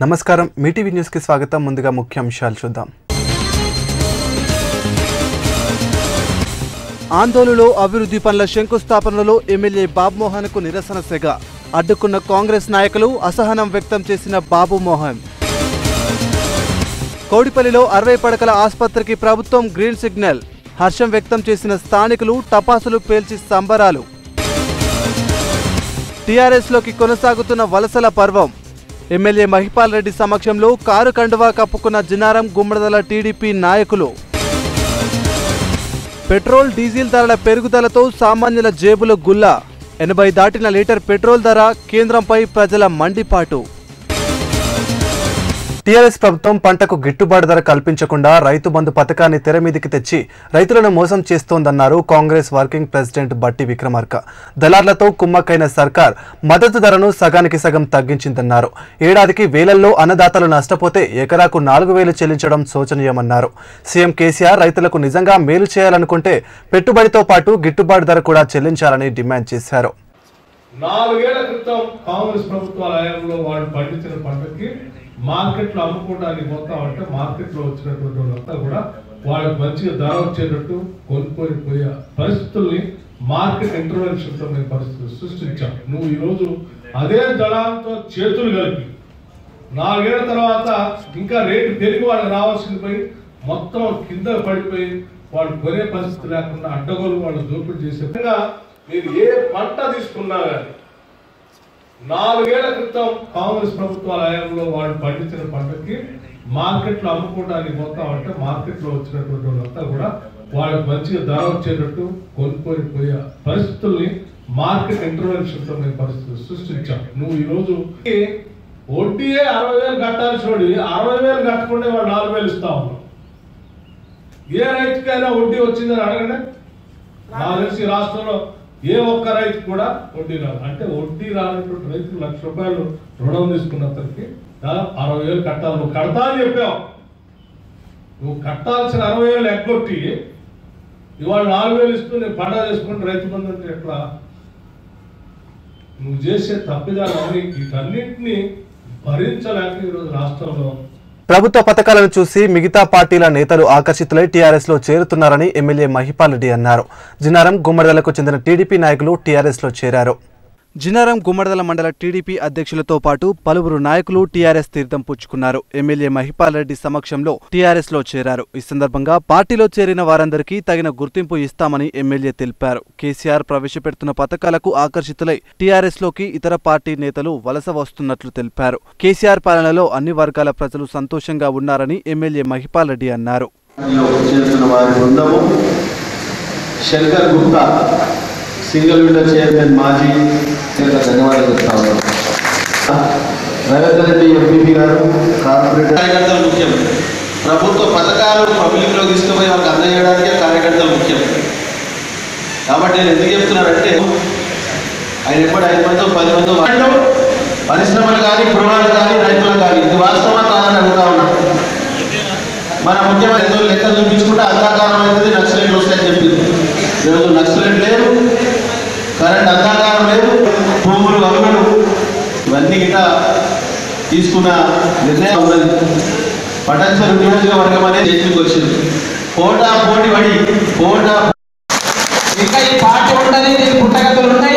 నమస్కారం మీటీవీ న్యూస్కి స్వాగతం ముందుగా ముఖ్యాంశాలు చూద్దాం ఆందోళనలో అభివృద్ధి పనుల శంకుస్థాపనలో ఎమ్మెల్యే బాబుమోహన్కు నిరసన సెగ అడ్డుకున్న కాంగ్రెస్ నాయకులు అసహనం వ్యక్తం చేసిన బాబు మోహన్ కౌడిపల్లిలో అరవై పడకల ఆసుపత్రికి ప్రభుత్వం గ్రీన్ సిగ్నల్ హర్షం వ్యక్తం చేసిన స్థానికులు టపాసులు పేల్చి సంబరాలు టీఆర్ఎస్లోకి కొనసాగుతున్న వలసల పర్వం ఎమ్మెల్యే మహిపాల్ రెడ్డి సమక్షంలో కారు కండువా కప్పుకున్న జినారం గుమ్మడదల టీడీపీ నాయకులు పెట్రోల్ డీజిల్ ధరల పెరుగుదలతో సామాన్యుల జేబులో గుల్ల ఎనభై దాటిన లీటర్ పెట్రోల్ ధర కేంద్రంపై ప్రజల మండిపాటు టీఆర్ఎస్ ప్రభుత్వం పంటకు గిట్టుబాటు ధర కల్పించకుండా రైతు బంధు పథకాన్ని తెర మీదికి తెచ్చి రైతులను మోసం చేస్తోందన్నారు కాంగ్రెస్ వర్కింగ్ ప్రెసిడెంట్ బట్టి విక్రమార్క దళార్లతో కుమ్మక్కైన సర్కార్ మద్దతు ధరను సగానికి సగం తగ్గించిందన్నారు ఏడాదికి వేలల్లో అన్నదాతలు నష్టపోతే ఎకరాకు నాలుగు వేలు చెల్లించడం శోచనీయమన్నారు సీఎం కేసీఆర్ రైతులకు నిజంగా మేలు చేయాలనుకుంటే పెట్టుబడితో పాటు గిట్టుబాటు ధర కూడా చెల్లించాలని డిమాండ్ చేశారు నాలుగేళ్ల క్రితం కాంగ్రెస్ ప్రభుత్వాల హయాంలో వాళ్ళు పండించిన పంటకి మార్కెట్లో అమ్ముకోవడానికి పోతా ఉంటే మార్కెట్లో వచ్చినటువంటి వాళ్ళంతా కూడా వాళ్ళకి మంచిగా ధర వచ్చేటట్టు కొనుక్కొని పోయే పరిస్థితుల్ని మార్కెట్ ఇంటర్వెన్షన్ తో మేము పరిస్థితులు సృష్టించాం నువ్వు ఈ రోజు అదే దళాలతో చేతులు కలిపి నాలుగేళ్ల తర్వాత ఇంకా రేటు పెరిగి వాళ్ళకి రావాల్సింది పోయి మొత్తం కింద పడిపోయి వాళ్ళు కొనే పరిస్థితి లేకుండా అడ్డగోలు వాళ్ళు దోపిడీ చేసే విధంగా మీరు ఏ పంట తీసుకున్నా కానీ నాలుగేళ్ల క్రితం కాంగ్రెస్ ప్రభుత్వాల హయాంలో వాళ్ళు పండించిన పంటకి మార్కెట్లో అమ్ముకోవడానికి పోతా ఉంటే మార్కెట్లో వచ్చినటువంటి వాళ్ళంతా కూడా వాళ్ళకి మంచిగా ధర వచ్చేటట్టు కొనుక్కొని పోయే పరిస్థితుల్ని మార్కెట్ ఇంటర్వెన్షన్ తో మేము పరిస్థితులు సృష్టించాం నువ్వు ఈ రోజు వడ్డీయే అరవై వేలు కట్టాల్సి వాడి అరవై వేలు కట్టకుండా వాడు నాలుగు వేలు ఇస్తా ఉన్నాం ఏ రైతుకైనా వడ్డీ వచ్చిందని అడగండి నాకు తెలిసి రాష్ట్రంలో ఏ ఒక్క రైతు కూడా వడ్డీ రాదు అంటే వడ్డీ రానటువంటి రైతుకు లక్ష రూపాయలు రుణం తీసుకున్న అతనికి దాదాపు అరవై వేలు కట్టాలి నువ్వు కడతా అని చెప్పావు నువ్వు కట్టాల్సిన అరవై వేలు ఎగ్గొట్టి ఇవాళ నాలుగు వేలు ఇస్తూ నేను పంట చేసుకుంటే రైతు బంధు అంటే ఎట్లా నువ్వు చేసే తప్పిదాలన్నీ వీటన్నిటిని భరించలేక ఈరోజు రాష్ట్రంలో ప్రభుత్వ పథకాలను చూసి మిగతా పార్టీల నేతలు ఆకర్షితులై టీఆర్ఎస్ లో చేరుతున్నారని ఎమ్మెల్యే మహిపాల్ రెడ్డి అన్నారు జినారం గుమ్మడిదలకు చెందిన టీడీపీ నాయకులు టీఆర్ఎస్ లో చేరారు జినారం గుమ్మడిదల మండల టీడీపీ అధ్యక్షులతో పాటు పలువురు నాయకులు టీఆర్ఎస్ తీర్థం పుచ్చుకున్నారు ఎమ్మెల్యే మహిపాల్ రెడ్డి సమక్షంలో టీఆర్ఎస్ లో చేరారు ఈ సందర్భంగా పార్టీలో చేరిన వారందరికీ తగిన గుర్తింపు ఇస్తామని ఎమ్మెల్యే తెలిపారు కేసీఆర్ ప్రవేశపెడుతున్న పథకాలకు ఆకర్షితులై టీఆర్ఎస్ లోకి ఇతర పార్టీ నేతలు వలస వస్తున్నట్లు తెలిపారు కేసీఆర్ పాలనలో అన్ని వర్గాల ప్రజలు సంతోషంగా ఉన్నారని ఎమ్మెల్యే మహిపాల్ రెడ్డి అన్నారు లో చేస్తున్న వారి బృందము Shankar Gupta single window chairman మాజీ ప్రత్యేక ధన్యవాదాలు చెప్తా ఉన్నాను రవీంద్ర రెడ్డి ఎంపీపీ గారు కార్పొరేటర్ కార్యకర్తలు ముఖ్యం ప్రభుత్వ పథకాలు పబ్లిక్లో తీసుకుపోయి వాళ్ళకి అందజేయడానికే కార్యకర్తలు ముఖ్యం కాబట్టి నేను ఎందుకు చెప్తున్నానంటే ఆయన ఎప్పుడు ఐదు మంది పది మంది వాళ్ళు పరిశ్రమలు కానీ గృహాలు కానీ రైతులు కానీ ఇది వాస్తవం కాదని అడుగుతా ఉన్నా మన ముఖ్యమంత్రి ఏదో లెక్క చూపించుకుంటే అంధాకారం అవుతుంది నక్సలైట్ వస్తాయని చెప్పింది ఈరోజు నక్సలైట్ లేదు కరెంట్ అంధాకారం లేదు భూములు అమ్ములు ఇవన్నీ గిట తీసుకున్న నిర్ణయం ఉన్నది పటంచరు నియోజకవర్గం అనేది చేతికి వచ్చింది పోటా పోటీ పడి పోటా ఇంకా ఈ పార్టీ ఉండదు దీని పుట్టగతులు ఉన్నాయి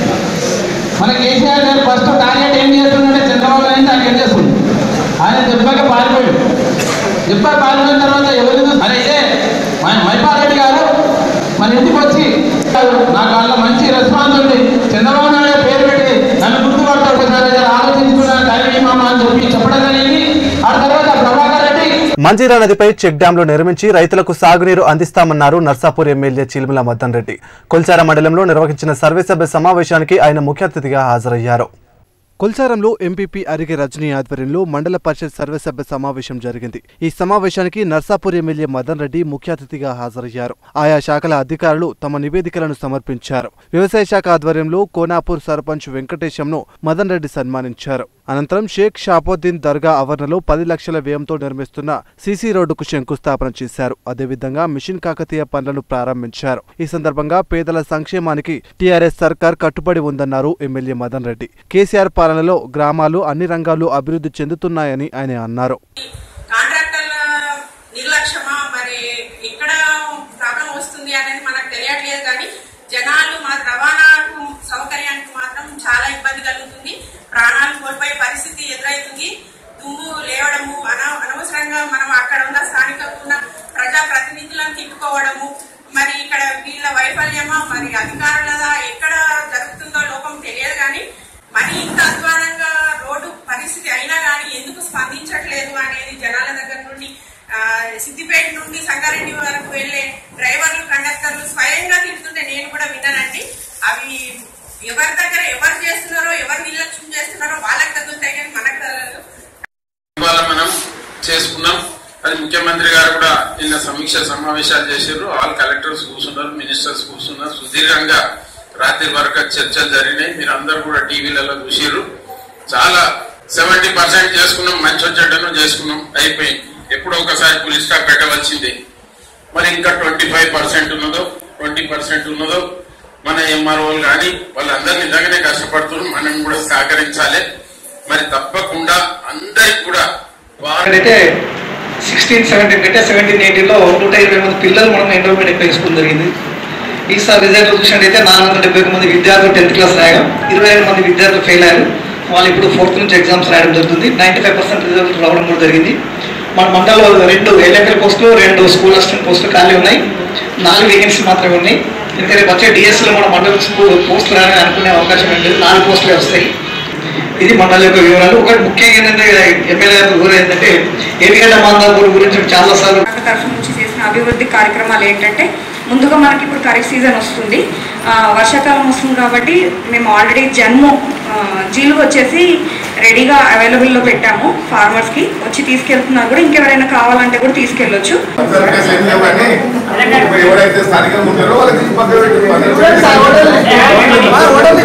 మన కేసీఆర్ గారు ఫస్ట్ టార్గెట్ ఏం చేస్తుందంటే చంద్రబాబు నాయుడు టార్గెట్ చేస్తుంది ఆయన దెబ్బగా పారిపోయాడు దెబ్బ పారిపోయిన తర్వాత ఎవరు అరే ఇదే మన మైపాల్ రెడ్డి గారు మన ఇంటికి వచ్చి నా కాళ్ళ మంచి రెస్పాన్స్ ఉంది చంద్రబాబు నాయుడు పేరు పెట్టి నన్ను గుర్తుపడతాడు ఒకసారి జర ఆలోచించుకున్నాను టైం మామ అని చెప్పి చెప్పడం జరిగింది ఆ తర్వాత ప్రభాకర్ రెడ్డి మంజీరా నదిపై చెక్ డ్యాంలు నిర్మించి రైతులకు సాగునీరు అందిస్తామన్నారు నర్సాపూర్ ఎమ్మెల్యే చిలుముల మద్దన్ రెడ్డి కొల్చార మండలంలో నిర్వహించిన సర్వసభ్య సమావేశానికి ఆయన ముఖ్య అతిథిగా హాజరయ్యారు కొల్చారంలో ఎంపీపీ అరిగే రజనీ ఆధ్వర్యంలో మండల పరిషత్ సర్వసభ్య సమావేశం జరిగింది ఈ సమావేశానికి నర్సాపూర్ ఎమ్మెల్యే మదన్ రెడ్డి ముఖ్య అతిథిగా హాజరయ్యారు ఆయా శాఖల అధికారులు తమ నివేదికలను సమర్పించారు వ్యవసాయ శాఖ ఆధ్వర్యంలో కోనాపూర్ సర్పంచ్ వెంకటేశంను మదన్ రెడ్డి సన్మానించారు అనంతరం షేక్ షాబుద్దీన్ దర్గా ఆవరణలో పది లక్షల వ్యయంతో నిర్మిస్తున్న సీసీ రోడ్డుకు శంకుస్థాపన చేశారు అదేవిధంగా మిషన్ కాకతీయ పనులను ప్రారంభించారు ఈ సందర్భంగా పేదల సంక్షేమానికి టీఆర్ఎస్ సర్కార్ కట్టుబడి ఉందన్నారు ఎమ్మెల్యే మదన్ రెడ్డి కేసీఆర్ పాలనలో గ్రామాలు అన్ని రంగాలు అభివృద్ధి చెందుతున్నాయని ఆయన అన్నారు కాంట్రాక్టర్ల నిర్లక్ష్యమా మరి ఎక్కడ ప్రాబ్లం వస్తుంది అనేది మనకు తెలియట్లేదు కానీ జనాలు మా రవాణాకు సౌకర్యానికి మాత్రం చాలా ఇబ్బంది కలుగుతుంది ప్రాణాలు కోల్పోయే పరిస్థితి ఎదురవుతుంది దుమ్ము లేవడము అన- అనవసరంగా మనం అక్కడ ఉన్న స్థానిక ఉన్న ప్రజా ప్రతినిధులను తిప్పుకోవడము మరి ఇక్కడ వీళ్ళ వైఫల్యమా మరి అధికారులదా ఎక్కడ జరుగుతుందో లోపం తెలియదు కానీ మరి ఇంత అధ్వానంగా రోడ్డు పరిస్థితి అయినా కానీ ఎందుకు స్పందించట్లేదు అనేది జనాల దగ్గర నుండి ఆ, సిద్దిపేట నుండి సంగారెడ్డి వరకు వెళ్లే డ్రైవర్లు కండక్టర్లు స్వయంగా తిడుతుంటే నేను కూడా విన్నానండి అవి ఎవరి దగ్గర ఎవరు చేస్తున్నారో ఎవరు నిర్లక్ష్యం చేస్తున్నారో వాళ్ళకి తగ్గుతాయి కానీ మనకు తగలదు ఇవాళ మనం చేసుకున్నాం అది ముఖ్యమంత్రి గారు కూడా నిన్న సమీక్ష సమావేశాలు చేశారు ఆల్ కలెక్టర్స్ కూర్చున్నారు మినిస్టర్స్ కూర్చున్నారు సుదీర్ఘంగా రాత్రి వరకు చర్చలు జరిగినాయి మీరు అందరు కూడా టీవీలలో చూసారు చాలా సెవెంటీ పర్సెంట్ చేసుకున్నాం మంచి వచ్చేటను చేసుకున్నాం అయిపోయింది ఎప్పుడో ఒకసారి పులిస్ స్టాప్ పెట్టవలసిందే మరి ఇంకా ట్వంటీ ఫైవ్ పర్సెంట్ ఉన్నదో ట్వంటీ పర్సెంట్ ఉన్నదో మన ఎంఆర్ఓలు కానీ వాళ్ళందరూ నిజంగానే కష్టపడుతున్నారు మనం కూడా సహకరించాలి మరి తప్పకుండా అందరికి కూడా వారు అయితే సిక్స్టీన్ సెవెంటీన్ కంటే సెవెంటీన్ ఎయిటీన్లో నూట ఇరవై మంది పిల్లలు మనం ఎండోమెంట్ ఎక్కువ స్కూల్ జరిగింది ఈసారి రిజల్ట్ చూసినట్టయితే నాలుగు వందల డెబ్బై మంది విద్యార్థులు టెన్త్ క్లాస్ రాయడం ఇరవై ఐదు మంది విద్యార్థులు ఫెయిల్ అయ్యారు వాళ్ళు ఇప్పుడు ఫోర్త్ నుంచి ఎగ్జామ్స్ రాయడం జరుగుతుంది నైంటీ ఫైవ్ పర్సెంట్ రిజల్ట్ రావడం కూడా జరిగింది మన మండలంలో రెండు ఎలక్ట్రికల్ పోస్టులు రెండు స్కూల్ అసిస్టెంట్ పోస్టులు ఖాళీ ఉన్నాయి నాలుగు వేకెన్సీ మాత్రమే ఉన్నాయి ఇంకా రేపు వచ్చే డిఎస్సీలో మన మండల స్కూల్ పోస్టులు రాని అనుకునే అవకాశం ఏం లేదు నాలుగు పోస్టులే వస్తాయి ఇది మండలి యొక్క వివరాలు ఒకటి ముఖ్యంగా ఏంటంటే ఎమ్మెల్యే గారు ఊరు ఏంటంటే ఎన్నికల మాందాపూర్ గురించి చాలా సార్లు శాఖ తరఫు నుంచి చేసిన అభివృద్ధి కార్యక్రమాలు ఏంటంటే ముందుగా మనకి ఇప్పుడు ఖరీఫ్ సీజన్ వస్తుంది ఆ, వర్షాకాలం వస్తుంది కాబట్టి మేము ఆల్రెడీ జన్ము ఆ, జీలు వచ్చేసి రెడీగా అవైలబుల్లో పెట్టాము ఫార్మర్స్కి వచ్చి తీసుకెళ్తున్నారు కూడా ఇంకెవరైనా కావాలంటే కూడా తీసుకెళ్ళొచ్చు ఎవరైతే స్థానికంగా ఉంటారో వాళ్ళకి పక్కన పెట్టుకోవాలి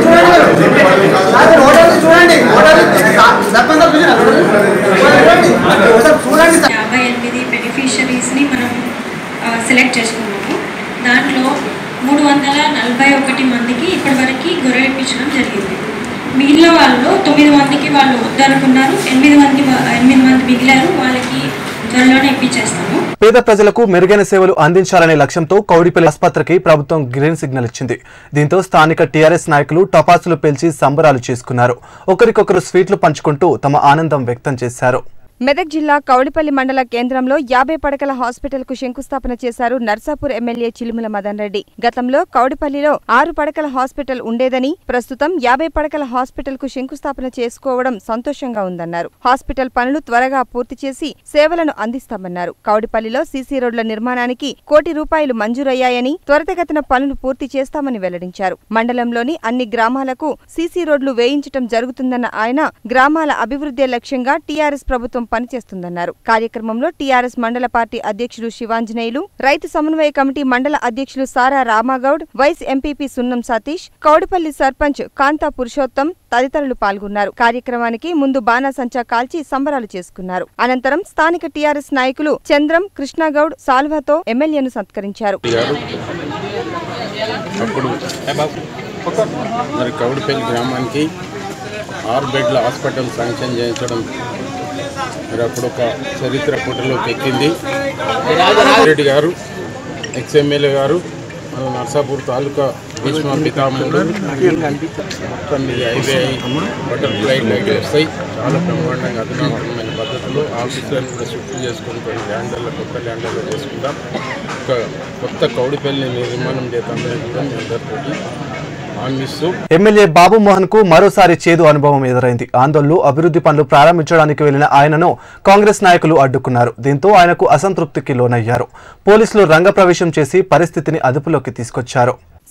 యాభై ఎనిమిది బెనిఫిషరీస్ని మనం సెలెక్ట్ చేసుకున్నాము దాంట్లో మూడు వందల నలభై ఒకటి మందికి ఇప్పటివరకు గొర్రె ఇప్పించడం జరిగింది మిగిలిన వాళ్ళు తొమ్మిది మందికి వాళ్ళు వద్దనుకున్నారు ఎనిమిది మంది ఎనిమిది మంది మిగిలారు వాళ్ళకి త్వరలోనే ఇప్పించేస్తాము పేద ప్రజలకు మెరుగైన సేవలు అందించాలనే లక్ష్యంతో కౌడిపల్లి ఆసుపత్రికి ప్రభుత్వం గ్రీన్ సిగ్నల్ ఇచ్చింది దీంతో స్థానిక టీఆర్ఎస్ నాయకులు టపాసులు పేల్చి సంబరాలు చేసుకున్నారు ఒకరికొకరు స్వీట్లు పంచుకుంటూ తమ ఆనందం వ్యక్తం చేశారు మెదక్ జిల్లా కౌడిపల్లి మండల కేంద్రంలో యాభై పడకల హాస్పిటల్ కు శంకుస్థాపన చేశారు నర్సాపూర్ ఎమ్మెల్యే చిలుముల మదన్ రెడ్డి గతంలో కౌడిపల్లిలో ఆరు పడకల హాస్పిటల్ ఉండేదని ప్రస్తుతం యాభై పడకల హాస్పిటల్ కు శంకుస్థాపన చేసుకోవడం సంతోషంగా ఉందన్నారు హాస్పిటల్ పనులు త్వరగా పూర్తి చేసి సేవలను అందిస్తామన్నారు కౌడిపల్లిలో సీసీ రోడ్ల నిర్మాణానికి కోటి రూపాయలు మంజూరయ్యాయని త్వరితగతిన పనులు పూర్తి చేస్తామని వెల్లడించారు మండలంలోని అన్ని గ్రామాలకు సీసీ రోడ్లు వేయించటం జరుగుతుందన్న ఆయన గ్రామాల అభివృద్ధి లక్ష్యంగా టీఆర్ఎస్ ప్రభుత్వం పనిచేస్తుందన్నారు కార్యక్రమంలో టీఆర్ఎస్ మండల పార్టీ అధ్యక్షులు శివాంజనేయులు రైతు సమన్వయ కమిటీ మండల అధ్యక్షులు సారా రామాగౌడ్ వైస్ ఎంపీపీ సున్నం సతీష్ కౌడిపల్లి సర్పంచ్ కాంతా పురుషోత్తం తదితరులు పాల్గొన్నారు కార్యక్రమానికి ముందు బాణాసంచా కాల్చి సంబరాలు చేసుకున్నారు అనంతరం స్థానిక టీఆర్ఎస్ నాయకులు చంద్రం కృష్ణగౌడ్ సాల్వాతో ఎమ్మెల్యేను సత్కరించారు గారు అప్పుడు మరి కౌడిపల్లి గ్రామానికి ఆరు బెడ్ల హాస్పిటల్ శాంక్షన్ చేయించడం మరి అప్పుడు ఒక చరిత్ర పుటలోకి ఎక్కింది రెడ్డి గారు ఎక్స్ఎమ్మెల్యే గారు మన నర్సాపూర్ తాలూకా భీష్మ పితామహుడు మొత్తం ఇది ఐబీఐ బటర్ఫ్లై లైట్లు వస్తాయి చాలా బ్రహ్మాండంగా అధునాతనమైన పద్ధతిలో ఆఫీసులను కూడా షిఫ్ట్ చేసుకొని కొన్ని ల్యాండర్లు కొత్త ల్యాండర్లు చేసుకుందాం ఒక కొత్త కౌడిపల్లి నిర్మాణం చేద్దామని కూడా మీ అందరితోటి హామీస్తూ ఎమ్మెల్యే బాబు మోహన్ కు మరోసారి చేదు అనుభవం ఎదురైంది ఆందోళనలో అభివృద్ధి పనులు ప్రారంభించడానికి వెళ్లిన ఆయనను కాంగ్రెస్ నాయకులు అడ్డుకున్నారు దీంతో ఆయనకు అసంతృప్తికి లోనయ్యారు పోలీసులు రంగప్రవేశం చేసి పరిస్థితిని అదుపులోకి తీసుకొచ్చారు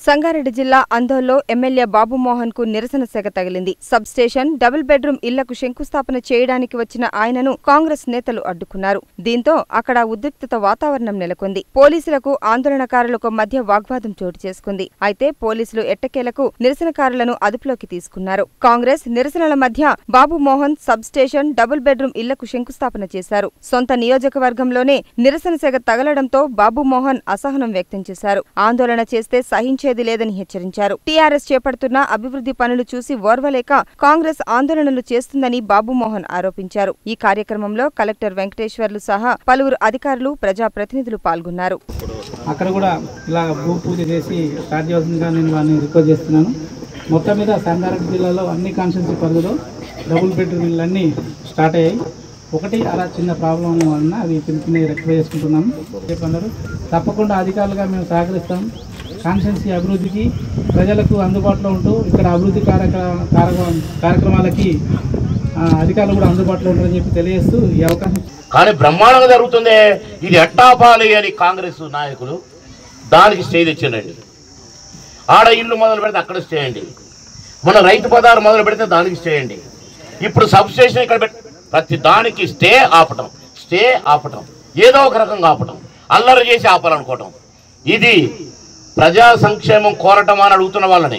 సంగారెడ్డి జిల్లా అందోల్లో ఎమ్మెల్యే బాబుమోహన్ కు నిరసన సెగ తగిలింది సబ్ స్టేషన్ డబుల్ బెడ్రూమ్ ఇళ్లకు శంకుస్థాపన చేయడానికి వచ్చిన ఆయనను కాంగ్రెస్ నేతలు అడ్డుకున్నారు దీంతో అక్కడ ఉద్రిక్తత వాతావరణం నెలకొంది పోలీసులకు ఆందోళనకారులకు మధ్య వాగ్వాదం చోటు చేసుకుంది అయితే పోలీసులు ఎట్టకేలకు నిరసనకారులను అదుపులోకి తీసుకున్నారు కాంగ్రెస్ నిరసనల మధ్య Babu Mohan sub station double bedroom ఇళ్లకు శంకుస్థాపన చేశారు సొంత నియోజకవర్గంలోనే నిరసన సెగ తగలడంతో బాబుమోహన్ అసహనం వ్యక్తం చేశారు ఆందోళన చేస్తే సహించేది లేదని హెచ్చరించారు టీఆర్ఎస్ చేపడుతున్న అభివృద్ధి పనులు చూసి ఓర్వలేక కాంగ్రెస్ ఆందోళనలు చేస్తుందని బాబుమోహన్ ఆరోపించారు ఈ కార్యక్రమంలో కలెక్టర్ వెంకటేశ్వర్లు సహా పలువురు అధికారులు ప్రజాప్రతినిధులు పాల్గొన్నారు అక్కడ కూడా ఇలా భూ పూజ చేసి స్టార్ట్ చేయాల్సిందిగా నేను వారిని రిక్వెస్ట్ చేస్తున్నాను మొత్తం మీద సంగారెడ్డి జిల్లాలో అన్ని కాన్స్టిట్యూన్సీ పరిధిలో డబుల్ బెడ్రూమ్ ఇళ్ళు అన్నీ స్టార్ట్ అయ్యాయి ఒకటి అలా చిన్న ప్రాబ్లం వలన అవి పిలిపిని రెక్టిఫై చేసుకుంటున్నాము చెప్పన్నారు తప్పకుండా అధికారులుగా మేము సహకరిస్తాం కాన్స్టిట్యున్సీ అభివృద్ధికి ప్రజలకు అందుబాటులో ఉంటూ ఇక్కడ అభివృద్ధి కార్యక్ర కార్యక్రమ కార్యక్రమాలకి ఆ, అధికారులు కూడా అందుబాటులో ఉంటారని చెప్పి తెలియజేస్తూ ఈ అవకాశం కానీ బ్రహ్మాండంగా జరుగుతుంది ఇది ఎట్టాపాలి అని కాంగ్రెస్ నాయకులు దానికి స్టే తెచ్చిండండి ఆడ ఇల్లు మొదలు పెడితే అక్కడ స్టే అండి మన రైతు పదాలు మొదలు పెడితే దానికి స్టే అండి ఇప్పుడు సబ్ స్టేషన్ ఇక్కడ పెట్ ప్రతి దానికి స్టే ఆపటం స్టే ఆపటం ఏదో ఒక రకంగా ఆపటం అల్లరి చేసి ఆపాలనుకోవటం ఇది ప్రజా సంక్షేమం కోరటం అని అడుగుతున్న వాళ్ళని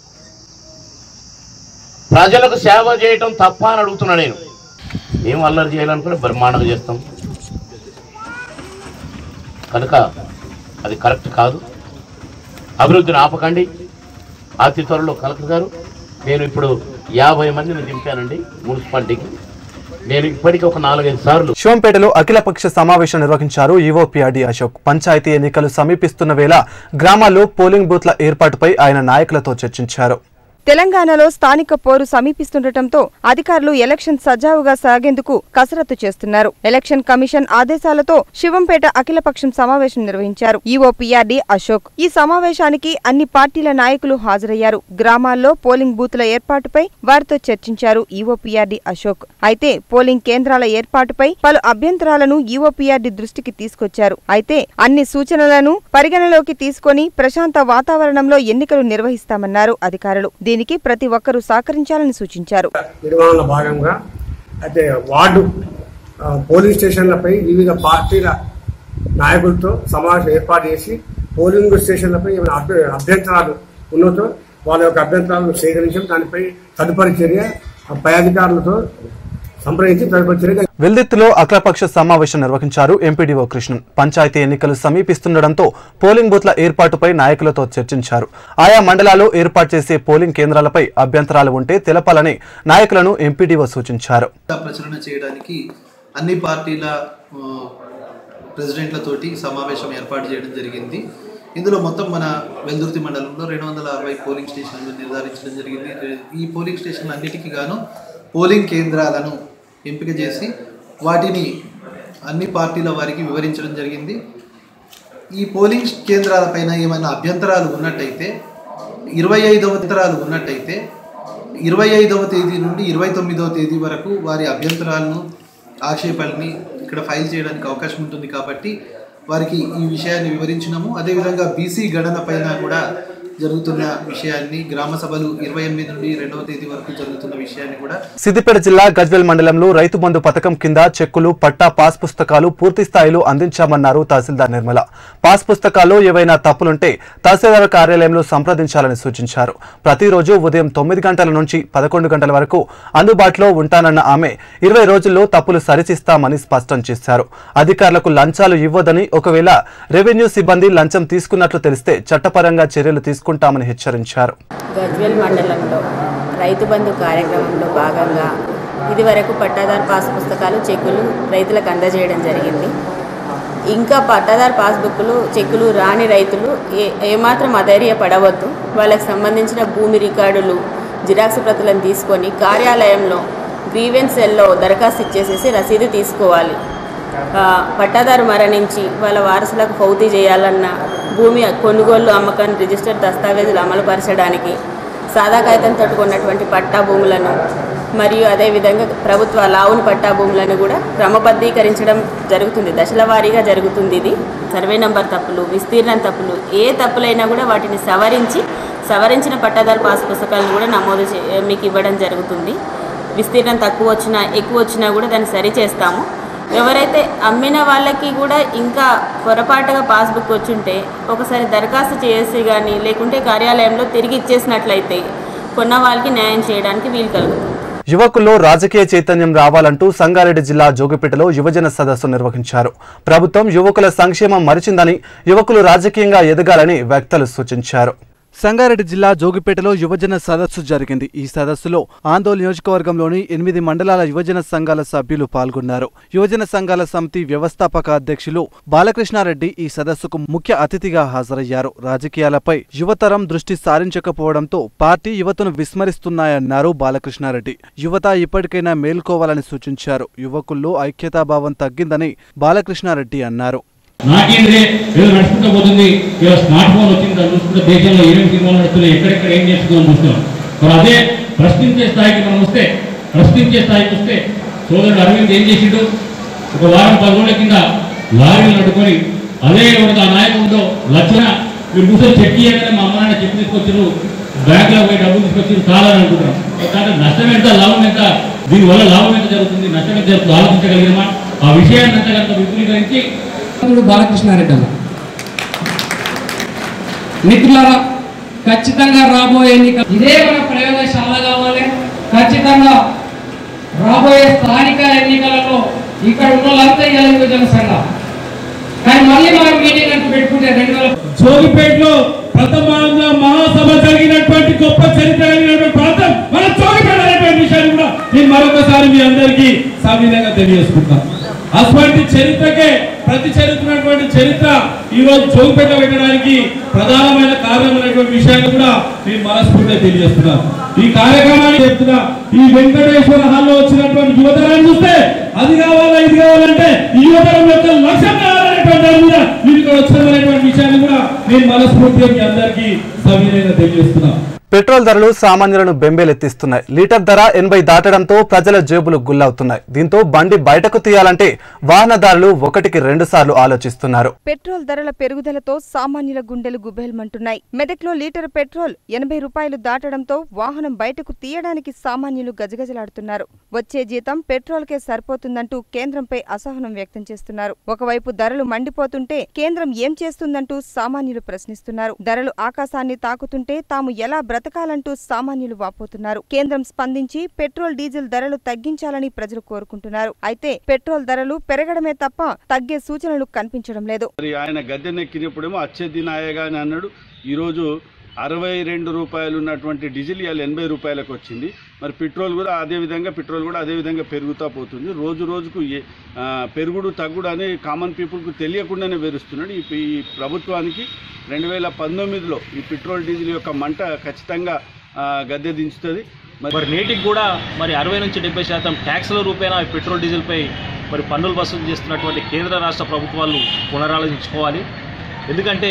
ప్రజలకు సేవ చేయటం తప్ప అని అడుగుతున్నా నేను ఏం అల్లరి చేయాలనుకుని బ్రహ్మాండంగా చేస్తాం కనుక అది కరెక్ట్ కాదు అభివృద్ధిని ఆపకండి అతి త్వరలో కలెక్టర్ గారు నేను ఇప్పుడు యాభై మందిని దింపానండి మున్సిపాలిటీకి నేను ఇప్పటికీ ఒక నాలుగైదు సార్లు శివంపేటలో అఖిలపక్ష సమావేశం నిర్వహించారు ఈవోపీఆర్డీ అశోక్ పంచాయతీ ఎన్నికలు సమీపిస్తున్న వేళ గ్రామాల్లో పోలింగ్ బూత్ల ఏర్పాటుపై ఆయన నాయకులతో చర్చించారు తెలంగాణలో స్థానిక పోరు సమీపిస్తుండటంతో అధికారులు ఎలక్షన్ సజావుగా సాగేందుకు కసరత్తు చేస్తున్నారు ఎలక్షన్ కమిషన్ ఆదేశాలతో శివంపేట అఖిలపక్షం సమావేశం నిర్వహించారు ఈఓపీఆర్డీ అశోక్ ఈ సమావేశానికి అన్ని పార్టీల నాయకులు హాజరయ్యారు గ్రామాల్లో పోలింగ్ బూత్ల ఏర్పాటుపై వారితో చర్చించారు ఈఓపీఆర్డీ అశోక్ అయితే పోలింగ్ కేంద్రాల ఏర్పాటుపై పలు అభ్యంతరాలను ఈఓపీఆర్డీ దృష్టికి తీసుకొచ్చారు అయితే అన్ని సూచనలను పరిగణలోకి తీసుకొని ప్రశాంత వాతావరణంలో ఎన్నికలు నిర్వహిస్తామన్నారు అధికారులు దీనికి ప్రతి ఒక్కరూ సహకరించాలని సూచించారు నిర్వహణలో భాగంగా అయితే వార్డు ఆ, పోలింగ్ స్టేషన్లపై వివిధ పార్టీల నాయకులతో సమావేశం ఏర్పాటు చేసి పోలింగ్ స్టేషన్లపై ఏమైనా అభ్య- అభ్యంతరాలు ఉన్నతో వాళ్ళ యొక్క అభ్యంతరాలను సేకరించడం దానిపై తదుపరి చర్య ఆ పై అధికారులతో సంప్రదించి తదుపరి చర్య వెల్దిత్తులో అఖిలపక్ష సమావేశం నిర్వహించారు ఎంపీడీఓ కృష్ణన్ పంచాయతీ ఎన్నికలు సమీపిస్తుండటంతో పోలింగ్ బూత్ల ఏర్పాటుపై నాయకులతో చర్చించారు ఆయా మండలాల్లో ఏర్పాటు చేసే పోలింగ్ కేంద్రాలపై అభ్యంతరాలు ఉంటే తెలపాలని నాయకులను ఎంపీడీఓ సూచించారు ప్రచురణ చేయడానికి అన్ని పార్టీల ఆ, ప్రెసిడెంట్లతోటి సమావేశం ఏర్పాటు చేయడం జరిగింది ఇందులో మొత్తం మన వెల్దుర్తి మండలంలో రెండు వందల అరవై పోలింగ్ స్టేషన్లు నిర్ధారించడం జరిగింది ఈ పోలింగ్ స్టేషన్లు అన్నిటికీ గాను పోలింగ్ కేంద్రాలను ఎంపిక చేసి వాటిని అన్ని పార్టీల వారికి వివరించడం జరిగింది ఈ పోలింగ్ కేంద్రాలపైన ఏమైనా అభ్యంతరాలు ఉన్నట్టయితే ఇరవై ఐదవ అభ్యంతరాలు ఉన్నట్టయితే ఇరవై ఐదవ తేదీ నుండి ఇరవై తొమ్మిదవ తేదీ వరకు వారి అభ్యంతరాలను ఆక్షేపాలని ఇక్కడ ఫైల్ చేయడానికి అవకాశం ఉంటుంది కాబట్టి వారికి ఈ విషయాన్ని వివరించినాము అదేవిధంగా బీసీ గణన పైన కూడా జరుగుతున్న విషయాన్ని గ్రామ సభలు ఇరవై ఎనిమిది నుండి రెండవ తేదీ వరకు జరుగుతున్న విషయాన్ని కూడా సిద్దిపేట జిల్లా గజ్వెల్ మండలంలో రైతు బంధు పథకం కింద చెక్కులు పట్టా పాస్ పుస్తకాలు పూర్తి స్థాయిలో అందించామన్నారు తహసీల్దార్ నిర్మల పాస్ పుస్తకాల్లో ఏవైనా తప్పులుంటే తహసీల్దార్ కార్యాలయంలో సంప్రదించాలని సూచించారు ప్రతిరోజు ఉదయం తొమ్మిది గంటల నుంచి పదకొండు గంటల వరకు అందుబాటులో ఉంటానన్న ఆమె ఇరవై రోజుల్లో తప్పులు సరిచిస్తామని స్పష్టం చేశారు అధికారులకు లంచాలు ఇవ్వదని ఒకవేళ రెవెన్యూ సిబ్బంది లంచం తీసుకున్నట్లు తెలిస్తే చట్టపరంగా చర్యలు తీసుకుంటామని హెచ్చరించారు గజ్వెల్ మండలంలో రైతు బంధు కార్యక్రమంలో భాగంగా ఇదివరకు పట్టాదార్ పాస్ పుస్తకాలు చెక్కులు రైతులకు అందజేయడం జరిగింది ఇంకా పట్టాదార్ పాస్బుక్లు చెక్కులు రాని రైతులు ఏ ఏమాత్రం అధైర్యపడవద్దు వాళ్ళకి సంబంధించిన భూమి రికార్డులు జిరాక్స్ ప్రతులను తీసుకొని కార్యాలయంలో గ్రీవెన్స్ సెల్లో దరఖాస్తు ఇచ్చేసేసి రసీదు తీసుకోవాలి ఆ, పట్టాదారు మరణించి వాళ్ళ వారసులకు ఫౌతీ చేయాలన్న భూమి కొనుగోలు అమ్మకాన్ని రిజిస్టర్ దస్తావేజులు అమలుపరచడానికి సాదా కాగితంతో కొన్నటువంటి పట్టా భూములను మరియు అదేవిధంగా ప్రభుత్వ లావును పట్టా భూములను కూడా క్రమబద్ధీకరించడం జరుగుతుంది దశల వారీగా జరుగుతుంది ఇది సర్వే నంబర్ తప్పులు విస్తీర్ణం తప్పులు ఏ తప్పులైనా కూడా వాటిని సవరించి సవరించిన పట్టాదారు పాస్ పుస్తకాలను కూడా నమోదు చే మీకు ఇవ్వడం జరుగుతుంది విస్తీర్ణం తక్కువ వచ్చినా ఎక్కువ వచ్చినా కూడా దాన్ని సరి చేస్తాము ఎవరైతే అమ్మిన వాళ్ళకి కూడా ఇంకా పొరపాటుగా పాస్బుక్ వచ్చుంటే ఒకసారి దరఖాస్తు చేసి కానీ లేకుంటే కార్యాలయంలో తిరిగి ఇచ్చేసినట్లయితే కొన్న వాళ్ళకి న్యాయం చేయడానికి వీలు కలుగుతుంది యువకుల్లో రాజకీయ చైతన్యం రావాలంటూ సంగారెడ్డి జిల్లా జోగిపేటలో యువజన సదస్సు నిర్వహించారు ప్రభుత్వం యువకుల సంక్షేమం మరిచిందని యువకులు రాజకీయంగా ఎదగాలని వక్తలు సూచించారు సంగారెడ్డి జిల్లా జోగిపేటలో యువజన సదస్సు జరిగింది ఈ సదస్సులో ఆందోళన నియోజకవర్గంలోని ఎనిమిది మండలాల యువజన సంఘాల సభ్యులు పాల్గొన్నారు యువజన సంఘాల సమితి వ్యవస్థాపక అధ్యక్షులు బాలకృష్ణారెడ్డి ఈ సదస్సుకు ముఖ్య అతిథిగా హాజరయ్యారు రాజకీయాలపై యువతరం దృష్టి సారించకపోవడంతో పార్టీ యువతను విస్మరిస్తున్నాయన్నారు బాలకృష్ణారెడ్డి యువత ఇప్పటికైనా మేల్కోవాలని సూచించారు యువకుల్లో ఐక్యతాభావం తగ్గిందని బాలకృష్ణారెడ్డి అన్నారు నాకేంద్రే ఏదో నడుచుకుంటూ పోతుంది ఏదో స్మార్ట్ ఫోన్ వచ్చింది దాన్ని చూసుకుంటే దేశంలో ఏమేమి సినిమాలు నడుస్తున్నాయి ఎక్కడెక్కడ ఏం చేస్తుందో చూస్తున్నాం మరి అదే ప్రశ్నించే స్థాయికి మనం వస్తే ప్రశ్నించే స్థాయికి వస్తే సోదరుడు అరవింద్ ఏం చేసిండు ఒక వారం పది రోజుల కింద లారీలు నడుకొని అదే ఒక ఆ నాయకుడితో లక్షణ మీరు కూర్చొని చెక్ చేయగానే మా అమ్మ నాన్న చెక్ తీసుకొచ్చారు బ్యాంకులో పోయి డబ్బులు తీసుకొచ్చి కాదని అనుకుంటున్నాం కానీ నష్టం ఎంత లాభం ఎంత దీనివల్ల లాభం ఎంత జరుగుతుంది నష్టం ఎంత జరుగుతుంది ఆలోచించగలిగినమా ఆ విషయాన్ని అంతా కనుక విపులీకరించి బాలకృష్ణారెడ్డి అన్న మిత్రులారా ఖచ్చితంగా రాబోయే ఎన్నిక ఇదే మన ప్రయోగశాల కావాలి ఖచ్చితంగా రాబోయే స్థానిక ఎన్నికలలో ఇక్కడ ఉన్న వాళ్ళంతా ఇవాళ యువజన సంఘం కానీ మళ్ళీ మనం మీటింగ్ అంటూ పెట్టుకుంటే రెండు వేల జోగిపేటలో ప్రథమంగా మహాసభ జరిగినటువంటి గొప్ప చరిత్ర కలిగినటువంటి ప్రాంతం మన జోగిపేట అనేటువంటి విషయాన్ని కూడా నేను మరొకసారి మీ అందరికీ సవిధంగా తెలియజేసుకుంటాను అటువంటి చరిత్రకే ప్రతి చరిత్రటువంటి చరిత్ర ఈ రోజు జోగిపేట పెట్టడానికి ప్రధానమైన కారణమైనటువంటి విషయాన్ని కూడా నేను మనస్ఫూర్తిగా తెలియజేస్తున్నాను ఈ కార్యక్రమాన్ని చెప్తున్నా ఈ వెంకటేశ్వర హాల్లో వచ్చినటువంటి యువతరాన్ని చూస్తే అది కావాలా ఇది కావాలంటే ఈ యువతరం యొక్క లక్ష్యం కావాలనేటువంటి దాని మీద మీరు ఇక్కడ వచ్చామనేటువంటి విషయాన్ని కూడా నేను మనస్ఫూర్తిగా మీ అందరికీ సవినయంగా తెలియజేస్తున్నాను పెట్రోల్ ధరలు సామాన్యులను బెంబేలెత్తిస్తున్నాయి లీటర్ ధర ఎనభై దాటడంతో ప్రజల జేబులు గుల్లవుతున్నాయి దీంతో బండి బయటకు తీయాలంటే వాహనదారులు ఒకటికి రెండు సార్లు ఆలోచిస్తున్నారు పెట్రోల్ ధరల పెరుగుదలతో సామాన్యుల గుండెలు గుబేల్మంటున్నాయి మెదక్లో లీటర్ పెట్రోల్ ఎనభై రూపాయలు దాటడంతో వాహనం బయటకు తీయడానికి సామాన్యులు గజగజలాడుతున్నారు వచ్చే జీతం పెట్రోల్కే సరిపోతుందంటూ కేంద్రంపై అసహనం వ్యక్తం చేస్తున్నారు ఒకవైపు ధరలు మండిపోతుంటే కేంద్రం ఏం చేస్తుందంటూ సామాన్యులు ప్రశ్నిస్తున్నారు ధరలు ఆకాశాన్ని తాకుతుంటే తాము ఎలా బ్రతకాలంటూ సామాన్యులు వాపోతున్నారు కేంద్రం స్పందించి పెట్రోల్ డీజిల్ ధరలు తగ్గించాలని ప్రజలు కోరుకుంటున్నారు అయితే పెట్రోల్ ధరలు పెరగడమే తప్ప తగ్గే సూచనలు కనిపించడం లేదు మరి ఆయన గద్దెనెక్కినప్పుడేమో అచ్చే దినాయగా అని అన్నాడు ఈరోజు అరవై రెండు రూపాయలు ఉన్నటువంటి డీజిల్ ఇవాళ ఎనభై రూపాయలకు వచ్చింది మరి పెట్రోల్ కూడా అదే విధంగా పెట్రోల్ కూడా అదే విధంగా పెరుగుతూ పోతుంది రోజు రోజుకు ఏ- ఆ, పెరుగుడు తగ్గుడు అని కామన్ పీపుల్కు తెలియకుండానే వేరుస్తున్నాడు ఈ ఈ ప్రభుత్వానికి రెండు వేల పంతొమ్మిదిలో ఈ పెట్రోల్ డీజిల్ యొక్క మంట ఖచ్చితంగా ఆ, గద్దె దించుతుంది మరి నేటికి కూడా మరి అరవై నుంచి డెబ్బై శాతం ట్యాక్స్ల రూపేణా ఈ పెట్రోల్ డీజిల్పై మరి పన్నులు వసూలు చేస్తున్నటువంటి కేంద్ర రాష్ట్ర ప్రభుత్వాలు పునరాలోచించుకోవాలి ఎందుకంటే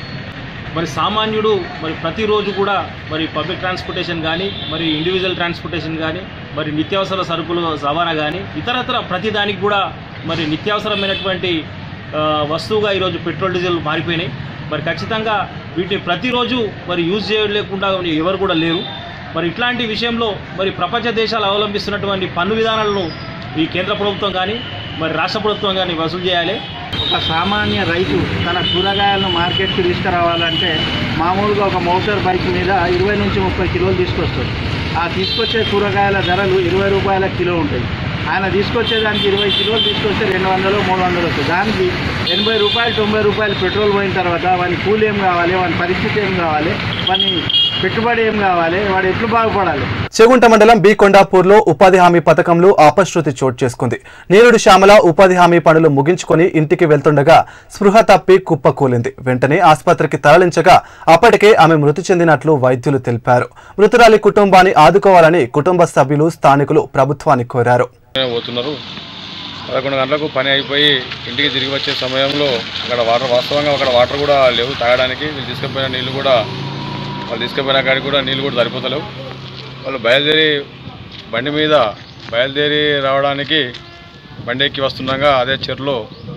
మరి సామాన్యుడు మరి ప్రతిరోజు కూడా మరి పబ్లిక్ ట్రాన్స్పోర్టేషన్ కానీ మరి ఇండివిజువల్ ట్రాన్స్పోర్టేషన్ కానీ మరి నిత్యావసర సరుకులు రవాణా కానీ ఇతరత్ర ప్రతి దానికి కూడా మరి నిత్యావసరమైనటువంటి ఆ, వస్తువుగా ఈరోజు పెట్రోల్ డీజిల్ మారిపోయినాయి మరి ఖచ్చితంగా వీటిని ప్రతిరోజు మరి యూజ్ చేయలేకుండా ఎవరు కూడా లేరు మరి ఇట్లాంటి విషయంలో మరి ప్రపంచ దేశాలు అవలంబిస్తున్నటువంటి పన్ను విధానాలను ఈ కేంద్ర ప్రభుత్వం కానీ మరి రాష్ట్ర ప్రభుత్వం కానీ వసూలు చేయాలి ఒక సామాన్య రైతు తన కూరగాయలను మార్కెట్కి తీసుకురావాలంటే మామూలుగా ఒక మోటార్ బైక్ మీద ఇరవై నుంచి ముప్పై కిలోలు తీసుకొస్తాడు ఆ తీసుకొచ్చే కూరగాయల ధరలు ఇరవై రూపాయల కిలో ఉంటాయి ఆయన తీసుకొచ్చేదానికి ఇరవై కిలోలు తీసుకొస్తే రెండు వందలు మూడు వందలు వస్తుంది దానికి ఎనభై రూపాయలు తొంభై రూపాయలు పెట్రోల్ పోయిన తర్వాత వాని కూలి ఏం కావాలి వాని పరిస్థితి ఏం కావాలి వాని పెట్టుబడి ఏం కావాలి వాడు ఎట్లు బాగుపడాలి చెగుంట మండలం బి కొండాపూర్లో ఉపాధి హామీ పథకంలో అపశృతి చోటు చేసుకుంది నీరుడు శ్యామల ఉపాధి హామీ పనులు ముగించుకొని ఇంటికి వెళ్తుండగా స్పృహ తప్పి కుప్పకూలింది వెంటనే ఆసుపత్రికి తరలించగా అప్పటికే ఆమె మృతి చెందినట్లు వైద్యులు తెలిపారు మృతురాలి కుటుంబాన్ని ఆదుకోవాలని కుటుంబ సభ్యులు స్థానికులు ప్రభుత్వాన్ని కోరారు పోతున్నారు పదకొండు గంటలకు పని అయిపోయి ఇంటికి తిరిగి వచ్చే సమయంలో అక్కడ వాటర్ వాస్తవంగా అక్కడ వాటర్ కూడా లేవు తాగడానికి వీళ్ళు తీసుకుపోయిన నీళ్ళు కూడా వాళ్ళు తీసుకుపోయిన కాడికి కూడా నీళ్ళు కూడా సరిపోతలేవు వాళ్ళు బయలుదేరి బండి మీద బయలుదేరి రావడానికి బండి ఎక్కి వస్తుండగా అదే చెరులో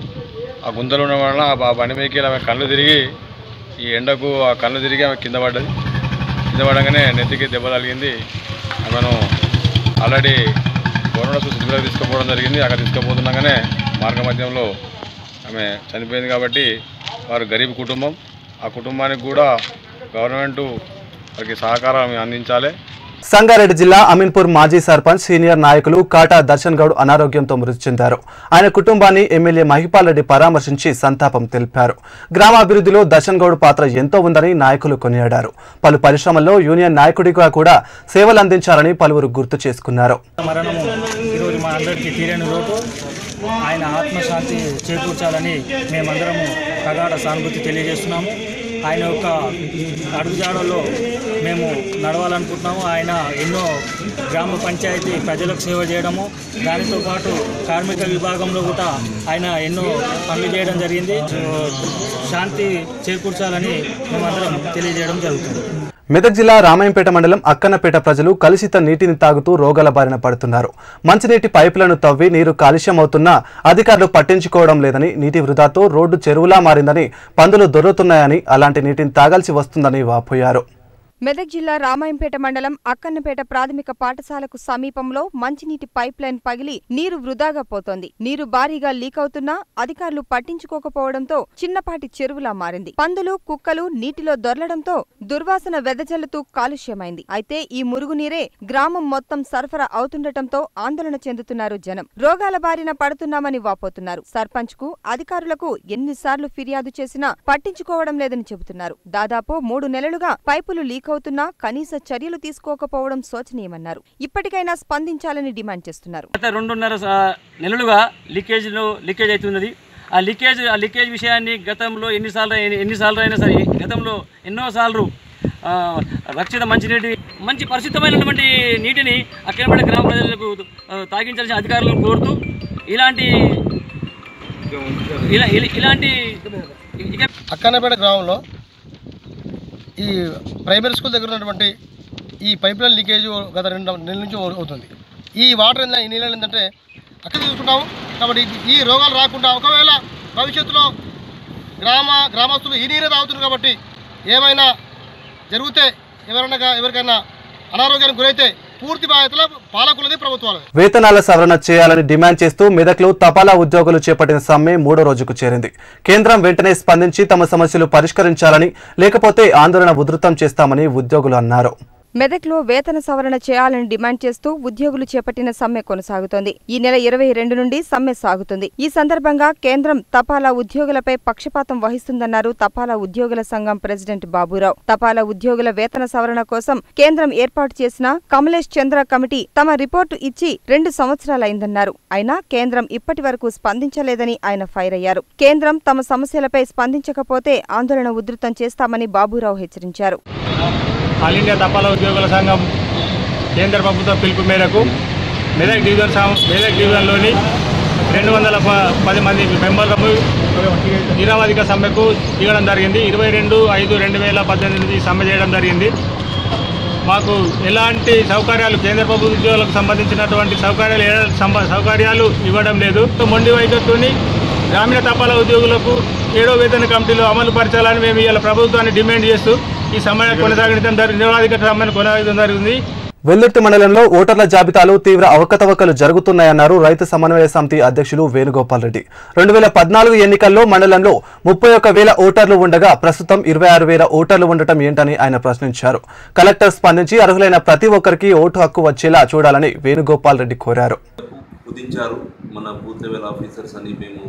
ఆ గుంతలు ఉండడం వలన ఆ బండి మీదకి ఆమె కళ్ళు తిరిగి ఈ ఎండకు ఆ కళ్ళు తిరిగి ఆమె కింద పడ్డది కింద పడగానే నెత్తికి దెబ్బ తగిలింది ఆమెను ఆల్రెడీ గవర్నమెంట్ సిద్ధిలోకి తీసుకుపోవడం జరిగింది అక్కడ తీసుకుపోతుండగానే మార్గ మధ్యంలో ఆమె చనిపోయింది కాబట్టి వారు గరీబ్ కుటుంబం ఆ కుటుంబానికి కూడా గవర్నమెంట్ వారికి సహకారం అందించాలి సంగారెడ్డి జిల్లా అమీన్పూర్ మాజీ సర్పంచ్ సీనియర్ నాయకులు కాటా దర్శన్ గౌడ్ అనారోగ్యంతో మృతి చెందారు ఆయన కుటుంబాన్ని ఎమ్మెల్యే మహిపాల్ రెడ్డి పరామర్శించి సంతాపం తెలిపారు గ్రామాభివృద్ధిలో దర్శన్ గౌడ్ పాత్ర ఎంతో ఉందని నాయకులు కొనియాడారు పలు పరిశ్రమల్లో యూనియన్ నాయకుడిగా కూడా సేవలు అందించారని పలువురు గుర్తు చేసుకున్నారు మరణము ఈరోజు మా అందరికీ తీరని లోటు ఆయన ఆత్మశాంతి చేకూర్చాలని మేమందరము ప్రగాఢ సానుభూతి తెలియజేస్తున్నాము ఆయన యొక్క అడుగుజాడల్లో మేము నడవాలనుకుంటున్నాము ఆయన ఎన్నో గ్రామ పంచాయతీ ప్రజలకు సేవ చేయడము దానితో పాటు కార్మిక విభాగంలో కూడా ఆయన ఎన్నో పనులు చేయడం జరిగింది శాంతి చేకూర్చాలని మేమందరం తెలియజేయడం జరుగుతుంది మెదక్ జిల్లా రామాయంపేట మండలం అక్కన్నపేట ప్రజలు కలుషిత నీటిని తాగుతూ రోగాల బారిన పడుతున్నారు మంచినీటి పైపులను తవ్వి నీరు కాలుష్యమవుతున్నా అధికారులు పట్టించుకోవడం లేదని నీటి వృధాతో రోడ్డు చెరువులా మారిందని పందులు దొర్లుతున్నాయని అలాంటి నీటిని తాగాల్సి వస్తుందని వాపోయారు మెదక్ జిల్లా రామాయంపేట మండలం అక్కన్నపేట ప్రాథమిక పాఠశాలకు సమీపంలో మంచినీటి పైప్ లైన్ పగిలి నీరు వృధాగా పోతోంది నీరు భారీగా లీక్ అవుతున్నా అధికారులు పట్టించుకోకపోవడంతో చిన్నపాటి చెరువులా మారింది పందులు కుక్కలు నీటిలో దొర్లడంతో దుర్వాసన వెదజల్లుతూ కాలుష్యమైంది అయితే ఈ మురుగునీరే గ్రామం మొత్తం సరఫరా అవుతుండటంతో ఆందోళన చెందుతున్నారు జనం రోగాల బారిన పడుతున్నామని వాపోతున్నారు సర్పంచ్ కు అధికారులకు ఎన్నిసార్లు ఫిర్యాదు చేసినా పట్టించుకోవడం లేదని చెబుతున్నారు దాదాపు మూడు నెలలుగా పైపులు లీక్ అవుతున్నా కనీస చర్యలు తీసుకోకపోవడం శోచనీయమన్నారు ఇప్పటికైనా స్పందించాలని డిమాండ్ చేస్తున్నారు గత రెండున్నర స- నెలలుగా లీకేజ్లో లీకేజ్ అవుతున్నది ఆ లీకేజ్ ఆ లీకేజ్ విషయాన్ని గతంలో ఎన్నిసార్లు అయిన- ఎన్నిసార్లు అయినా సరే గతంలో ఎన్నోసార్లు ఆ, రక్షిత మంచినీటి మంచి పరిశుద్ధమైనటువంటి నీటిని అక్కడపడే గ్రామ ప్రజలకు ఆ, తాగించాల్సిన అధికారులను కోరుతూ ఇలాంటి ఇలా ఇలా- ఇలాంటి ఇక అక్కన్నపేట గ్రామంలో ఈ ప్రైమరీ స్కూల్ దగ్గర ఉన్నటువంటి ఈ పైప్ లైన్ లీకేజ్ గత రెండు నెలల నుంచి అవుతుంది ఈ వాటర్ ఏంటంటే ఈ నీళ్ళు ఏంటంటే అక్కడ తీసుకుంటాము కాబట్టి ఈ రోగాలు రాకుండా ఒకవేళ భవిష్యత్తులో గ్రామ గ్రామస్తులు ఈ నీరే తాగుతున్నారు కాబట్టి ఏమైనా జరిగితే ఎవరైనా ఎవరికైనా అనారోగ్యానికి గురైతే పూర్తి బాధ్యతలు పాలకులది ప్రభుత్వాలది వేతనాల సవరణ చేయాలని డిమాండ్ చేస్తూ మెదక్లో తపాలా ఉద్యోగులు చేపట్టిన సమ్మె మూడో రోజుకు చేరింది కేంద్రం వెంటనే స్పందించి తమ సమస్యలు పరిష్కరించాలని లేకపోతే ఆందోళన ఉధృతం చేస్తామని ఉద్యోగులు అన్నారు మెదక్లో వేతన సవరణ చేయాలని డిమాండ్ చేస్తూ ఉద్యోగులు చేపట్టిన సమ్మె కొనసాగుతోంది ఈ నెల ఇరవై రెండు నుండి సమ్మె సాగుతుంది ఈ సందర్భంగా కేంద్రం తపాలా ఉద్యోగులపై పక్షపాతం వహిస్తుందన్నారు తపాలా ఉద్యోగుల సంఘం ప్రెసిడెంట్ బాబురావు తపాలా ఉద్యోగుల వేతన సవరణ కోసం కేంద్రం ఏర్పాటు చేసిన కమలేష్ చంద్ర కమిటీ తమ రిపోర్టు ఇచ్చి రెండు సంవత్సరాలైందన్నారు అయినా కేంద్రం ఇప్పటి వరకు స్పందించలేదని ఆయన ఫైర్ అయ్యారు కేంద్రం తమ సమస్యలపై స్పందించకపోతే ఆందోళన ఉధృతం చేస్తామని బాబురావు హెచ్చరించారు ఆల్ ఇండియా తపాలా ఉద్యోగుల సంఘం కేంద్ర ప్రభుత్వ పిలుపు మేరకు మెదక్ డివిజన్ సం- మెదక్ డివిజన్లోని రెండు వందల ప- పది మంది మెంబర్లకు నిరవధిక సమ్మెకు దిగడం జరిగింది ఇరవై రెండు ఐదు రెండు వేల పద్దెనిమిది సమ్మె చేయడం జరిగింది మాకు ఎలాంటి సౌకర్యాలు కేంద్ర ప్రభుత్వ ఉద్యోగులకు సంబంధించినటువంటి సౌకర్యాలు ఏ- సంబ- సౌకర్యాలు ఇవ్వడం లేదు మొండి వైఖరితోని గ్రామీణ తపాలా ఉద్యోగులకు ఏడో వేతన కమిటీలో అమలు పరచాలని మేము ఇవాళ ప్రభుత్వాన్ని డిమాండ్ చేస్తూ ఈ సమ్మె కొనసాగించడం జరిగింది నిరవధిక సమ్మెను కొనసాగించడం జరిగింది వెల్లుర్తి మండలంలో ఓటర్ల జాబితాలో తీవ్ర అవకతవకలు జరుగుతున్నాయన్నారు రైతు సమన్వయ సమితి అధ్యక్షులు వేణుగోపాల్ రెడ్డి రెండు వేల పద్నాలుగు ఎన్నికల్లో మండలంలో ముప్పై ఒక్క వేల ఓటర్లు ఉండగా ప్రస్తుతం ఇరవై ఆరు వేల ఓటర్లు ఉండటం ఏంటని ఆయన ప్రశ్నించారు కలెక్టర్ స్పందించి అర్హులైన ప్రతి ఒక్కరికి ఓటు హక్కు వచ్చేలా చూడాలని వేణుగోపాల్ రెడ్డి కోరారు కుదించారు మన బూత్ లెవెల్ ఆఫీసర్స్ అని మేము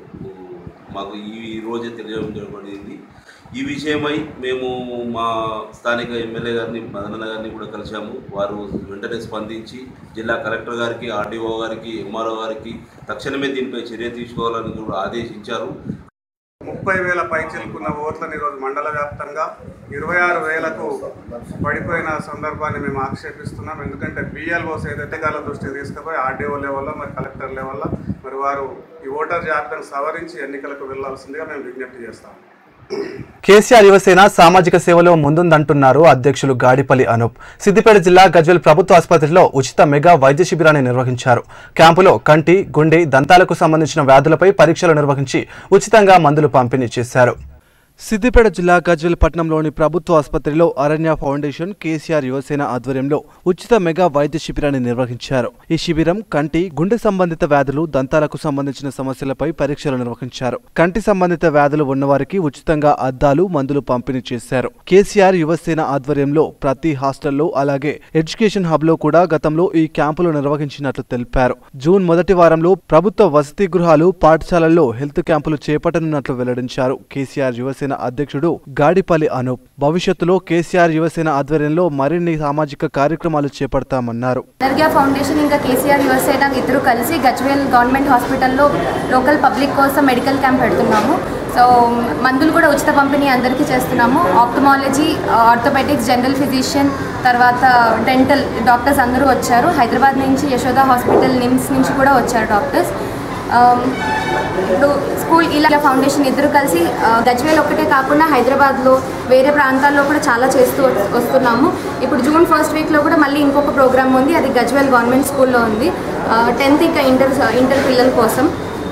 మాకు ఈ ఈ రోజే తెలియజేయబడింది ఈ విషయమై మేము మా స్థానిక ఎమ్మెల్యే గారిని మదనన్న గారిని కూడా కలిశాము వారు వెంటనే స్పందించి జిల్లా కలెక్టర్ గారికి ఆర్డీఓ గారికి ఎంఆర్ఓ గారికి తక్షణమే దీనిపై చర్య తీసుకోవాలని కూడా ఆదేశించారు ముప్పై వేల పైచిలుకున్న ఓట్లను ఈరోజు మండల వ్యాప్తంగా ఇరవై ఆరు వేలకు పడిపోయిన సందర్భాన్ని మేము ఆక్షేపిస్తున్నాం ఎందుకంటే బిఎల్ఓస్ ఏదైతే గాల దృష్టికి తీసుకుపోయి ఆర్డీఓ లెవెల్లో మరి కలెక్టర్ లెవెల్లో మరి వారు ఈ ఓటర్ జాబితాను సవరించి ఎన్నికలకు వెళ్లాల్సిందిగా మేము విజ్ఞప్తి చేస్తాం కేసీఆర్ యువసేన సామాజిక సేవలో ముందుందంటున్నారు అధ్యక్షులు గాడిపల్లి అనూప్ సిద్దిపేట జిల్లా గజ్వెల్ ప్రభుత్వ ఆసుపత్రిలో ఉచిత మెగా వైద్య శిబిరాన్ని నిర్వహించారు క్యాంపులో కంటి గుండె దంతాలకు సంబంధించిన వ్యాధులపై పరీక్షలు నిర్వహించి ఉచితంగా మందులు పంపిణీ చేశారు సిద్దిపేట జిల్లా గజ్వెల్ పట్టణంలోని ప్రభుత్వ ఆసుపత్రిలో అరణ్య ఫౌండేషన్ కేసీఆర్ యువసేన ఆధ్వర్యంలో ఉచిత మెగా వైద్య శిబిరాన్ని నిర్వహించారు ఈ శిబిరం కంటి గుండె సంబంధిత వ్యాధులు దంతాలకు సంబంధించిన సమస్యలపై పరీక్షలు నిర్వహించారు కంటి సంబంధిత వ్యాధులు ఉన్నవారికి ఉచితంగా అద్దాలు మందులు పంపిణీ చేశారు కేసీఆర్ యువసేన ఆధ్వర్యంలో ప్రతి హాస్టల్లో అలాగే ఎడ్యుకేషన్ హబ్ లో కూడా గతంలో ఈ క్యాంపులు నిర్వహించినట్లు తెలిపారు జూన్ మొదటి వారంలో ప్రభుత్వ వసతి గృహాలు పాఠశాలల్లో హెల్త్ క్యాంపులు చేపట్టనున్నట్లు వెల్లడించారు కేసీఆర్ యువసేన అధ్యక్షుడు గాడిపల్లి అనూప్ భవిష్యత్తులో కేసీఆర్ యువసేన ఆధ్వర్యంలో మరిన్ని సామాజిక కార్యక్రమాలు చేపడతామన్నారు ఎనర్గియా ఫౌండేషన్ ఇంకా కేసీఆర్ యువసేన ఇద్దరు కలిసి గజ్వేల్ గవర్నమెంట్ హాస్పిటల్లో లోకల్ పబ్లిక్ కోసం మెడికల్ క్యాంప్ పెడుతున్నాము సో మందులు కూడా ఉచిత పంపిణీ అందరికీ చేస్తున్నాము ఆప్టమాలజీ ఆర్థోపెటిక్స్ జనరల్ ఫిజిషియన్ తర్వాత డెంటల్ డాక్టర్స్ అందరూ వచ్చారు హైదరాబాద్ నుంచి యశోద హాస్పిటల్ నిమ్స్ నుంచి కూడా వచ్చారు డాక్టర్స్ ఆమ్, ఇప్పుడు స్కూల్ ఇలా ఫౌండేషన్ ఇద్దరు కలిసి ఆ, గజ్వేల్ ఒక్కటే కాకుండా హైదరాబాద్లో వేరే ప్రాంతాల్లో కూడా చాలా చేస్తూ వస్- వస్తున్నాము ఇప్పుడు జూన్ ఫస్ట్ వీక్లో కూడా మళ్ళీ ఇంకొక ప్రోగ్రామ్ ఉంది అది గజ్వేల్ గవర్నమెంట్ స్కూల్లో ఉంది టెన్త్ ఇంకా ఇంటర్ ఇంటర్ పిల్లల కోసం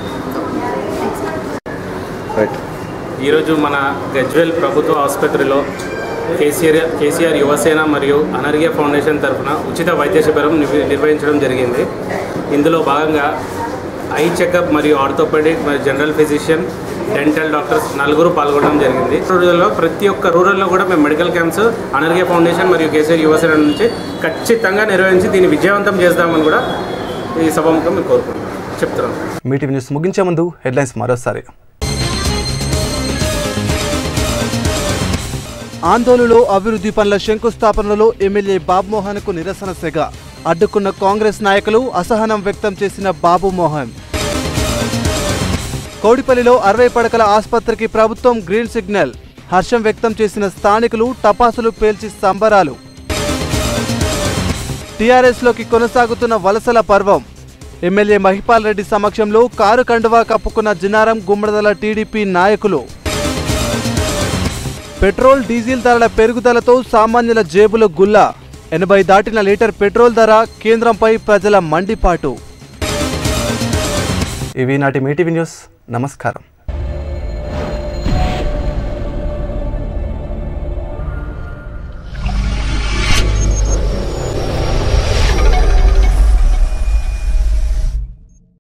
ఈరోజు మన గజ్వెల్ ప్రభుత్వ ఆసుపత్రిలో కేసీఆర్ కేసీఆర్ యువసేన మరియు అనర్య ఫౌండేషన్ తరఫున ఉచిత వైద్య శిబిరం నిర్వ- నిర్వహించడం జరిగింది ఇందులో భాగంగా ఐ చెకప్ మరియు ఆర్థోపెడిక్ మరియు జనరల్ ఫిజిషియన్ డెంటల్ డాక్టర్స్ నలుగురు పాల్గొనడం జరిగింది రోజుల్లో ప్రతి ఒక్క రూరల్లో కూడా మేము మెడికల్ క్యాంప్స్ అనర్య ఫౌండేషన్ మరియు కేసీఆర్ యువసేన నుంచి ఖచ్చితంగా నిర్వహించి దీన్ని విజయవంతం చేద్దామని కూడా ఈ సభముఖం మేము కోరుకుంటున్నాం చెప్తున్నాం మీటింగ్ న్యూస్ ముగించే ముందు హెడ్లైన్స్ మరోసారి ఆందోళనలో అభివృద్ధి పనుల శంకుస్థాపనలో ఎమ్మెల్యే బాబుమోహన్కు నిరసన సెగ అడ్డుకున్న కాంగ్రెస్ నాయకులు అసహనం వ్యక్తం చేసిన బాబుమోహన్ కౌడిపల్లిలో అరవై పడకల ఆసుపత్రికి ప్రభుత్వం గ్రీన్ సిగ్నల్ హర్షం వ్యక్తం చేసిన స్థానికులు టపాసులు పేల్చి సంబరాలు టీఆర్ఎస్లోకి కొనసాగుతున్న వలసల పర్వం ఎమ్మెల్యే మహిపాల్ రెడ్డి సమక్షంలో కారు కండువా కప్పుకున్న జినారం గుమ్మడదల టీడీపీ నాయకులు పెట్రోల్ డీజిల్ ధరల పెరుగుదలతో సామాన్యుల జేబులో గుల్ల ఎనభై దాటిన లీటర్ పెట్రోల్ ధర కేంద్రంపై ప్రజల మండిపాటు ఇవి నాటి మీటివి న్యూస్ నమస్కారం